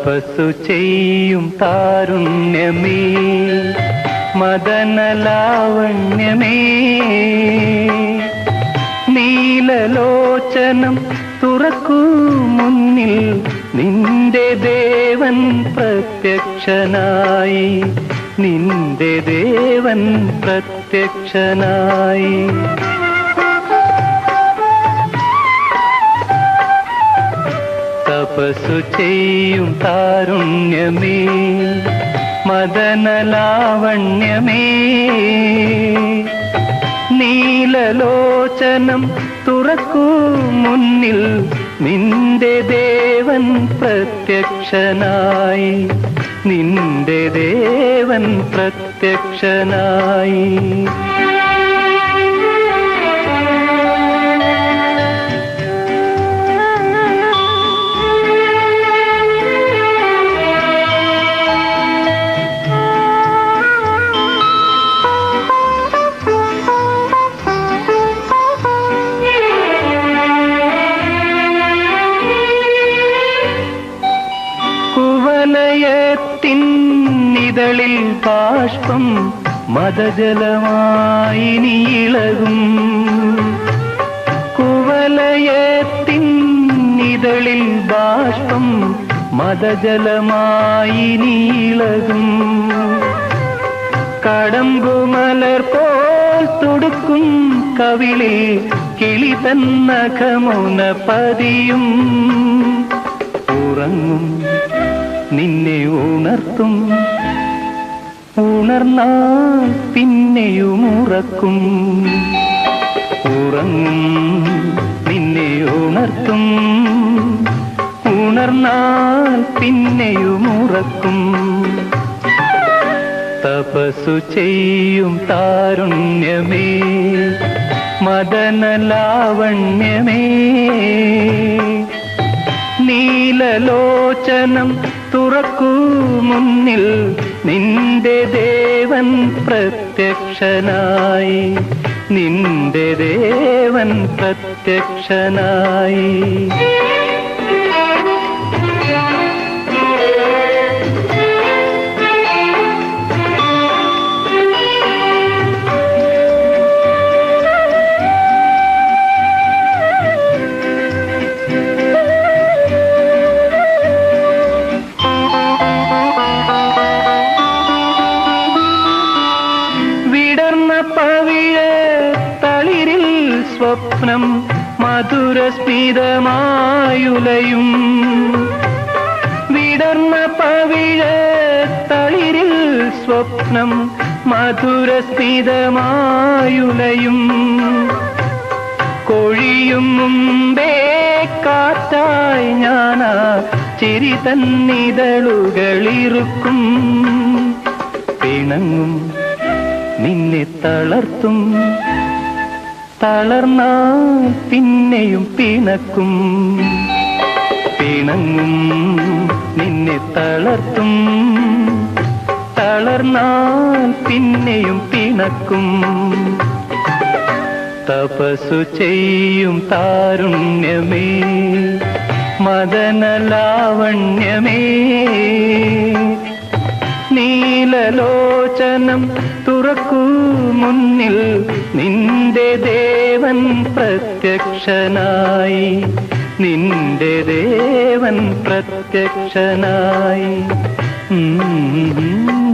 തപസ്സു ചെയ്യും താരുണ്യമേ മദനലാവണ്യമേ നീലലോചനം തുറക്കൂ മുന്നിൽ നിന്റെ ദേവൻ പ്രത്യക്ഷനായി നിന്റെ ദേവൻ പ്രത്യക്ഷനായി തപസ്സു ചെയ്യും താരുണ്യമേ മദനലാവണ്യമേ നീലലോചനം തുറക്കൂ മുന്നിൽ നിന്റെ ദേവൻ പ്രത്യക്ഷനായി നിന്റെ ദേവൻ പ്രത്യക്ഷനായി കുവലയത്തിൻ ഇതളിൽ ബാഷ്പം മതജലമായി നീളകും കുവലയത്തിൻ ഇതളിൽ ബാഷ്പം മതജലമായി നീളകും കടമ്പുമലർ പോൽ തുടുക്കും കവിളിൽ കിളി തന്നഖമുന പതിയും ഉറങ്ങും നിന്നെ ഉണർത്തും ഉണർന്നാൽ പിന്നെയും ഉറക്കും ഉറങ്ങും നിന്നെ ഉണർത്തും ഉണർന്നാൽ പിന്നെയും ഉറക്കും തപസ്സു ചെയ്യും താരുണ്യമേ മദനലാവണ്യമേ നീലലോചനം തുറക്കൂ മുന്നിൽ നിന്റെ ദേവൻ പ്രത്യക്ഷനായി നിന്റെ ദേവൻ പ്രത്യക്ഷനായി വിടർന്ന പവിഴ തളിരിൽ സ്വപ്നം മധുരസ്മിതമായുലയും വിടർന്ന പവിഴ തളിരിൽ സ്വപ്നം മധുരസ്മിതമായുലയും കൊഴിയും മുമ്പേ കാറ്റായി ഞാനാ ചിരി തന്നിതളുകളിറുക്കും പിണങ്ങും നിന്നെ തളർത്തും തളർന്നാൽ പിന്നെയും പിണക്കും പിണങ്ങും നിന്നെ തളർത്തും തളർന്നാൽ പിന്നെയും പിണക്കും തപസ്സു ചെയ്യും താരുണ്യമേ മദനലാവണ്യമേ നീലലോചനം തുറക്കൂ മുന്നിൽ നിന്റെ ദേവൻ പ്രത്യക്ഷനായി നിന്റെ ദേവൻ പ്രത്യക്ഷനായി ഉം